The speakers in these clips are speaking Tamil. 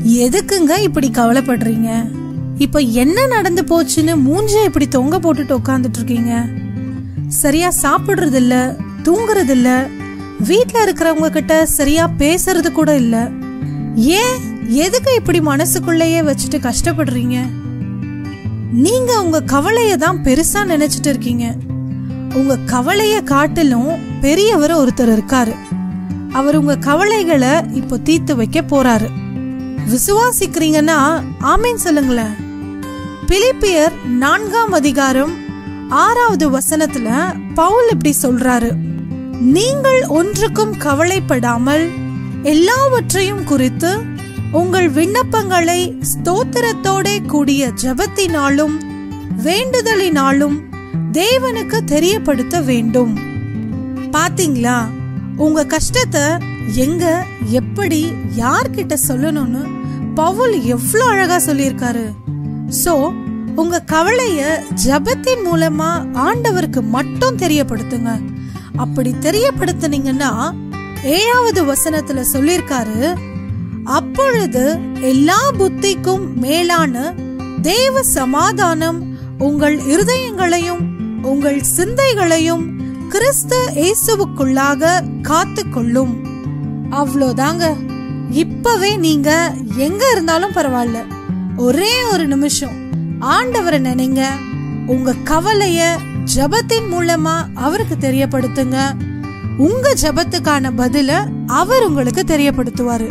எதுக்குங்க இப்படி கவலைப்படுறீங்க இப்ப என்ன நடந்து போச்சுன்னு மூஞ்ச இப்படி தொங்க போட்டுட்டு உட்காந்துட்டு இருக்கீங்க சரியா சாப்பிடுறது இல்ல தூங்குறது இல்ல வீட்ல இருக்கிறவங்க கிட்ட சரியா பேசுறது கூட இல்ல ஏன் எதுக்கு இப்படி மனசுக்குள்ளேயே வச்சுட்டு கஷ்டப்படுறீங்க நீங்க உங்க கவலைய தான் பெருசா நினைச்சிட்டு இருக்கீங்க உங்க கவலைய காட்டிலும் பெரியவர் ஒருத்தர் இருக்காரு அவர் உங்க கவலைகளை இப்போ தீர்த்து வைக்க போறாரு விசுவாசிக்கிறீங்கன்னா ஆமீன் சொல்லுங்களேன் பிலிப்பியர் நான்காம் அதிகாரம் ஆறாவது வசனத்துல பவுல் இப்படி சொல்றாரு நீங்கள் ஒன்றுக்கும் கவலைப்படாமல் எல்லாவற்றையும் குறித்து உங்கள் விண்ணப்பங்களை ஸ்தோத்திரத்தோட கூடிய ஜெபத்தினாலும் வேண்டுதலினாலும் தேவனுக்கு தெரியப்படுத்த வேண்டும் பாத்தீங்களா உங்க கஷ்டத்தை எங்க எப்படி யார்கிட்ட சொல்லணும்னு பவுல் எவ்வளவு அழகா சொல்லியிருக்காரு சோ உங்க கவலைய ஜெபத்தின் மூலமா ஆண்டவருக்கு மட்டும் தெரியப்படுத்துங்க அப்படி தெரியப்படுத்துனீங்கன்னா ஏழாவது வசனத்துல சொல்லியிருக்காரு அப்பொழுது எல்லா புத்திக்கும் மேலான தேவ சமாதானம் உங்கள் இருதயங்களையும் உங்கள் சிந்தைகளையும் கிறிஸ்து இயேசுவுக்குள்ளாக காத்துக்கொள்ளும் அவ்வளோதாங்க இப்பவே நீங்க எங்க இருந்தாலும் பரவாயில்ல ஒரே ஒரு நிமிஷம் ஆண்டவரை நினைங்க உங்க கவலைய ஜபத்தின் மூலமா அவருக்கு தெரியப்படுத்துங்க உங்க ஜபத்துக்கான பதில அவர் உங்களுக்கு தெரியப்படுத்துவாரு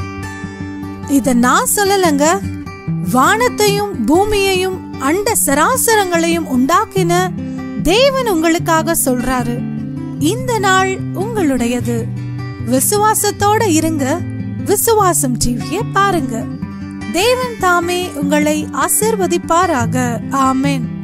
இத நான் சொல்லலங்க வானத்தையும் பூமியையும் அண்ட சராசரங்களையும் உண்டாக்கின தேவன் உங்களுக்காக சொல்றாரு இந்த நாள் உங்களுடையது விசுவாசத்தோட இருங்க விசுவாசம் டிவிய பாருங்க தேவன் தாமே உங்களை ஆசிர்வதிப்பாராக ஆமென்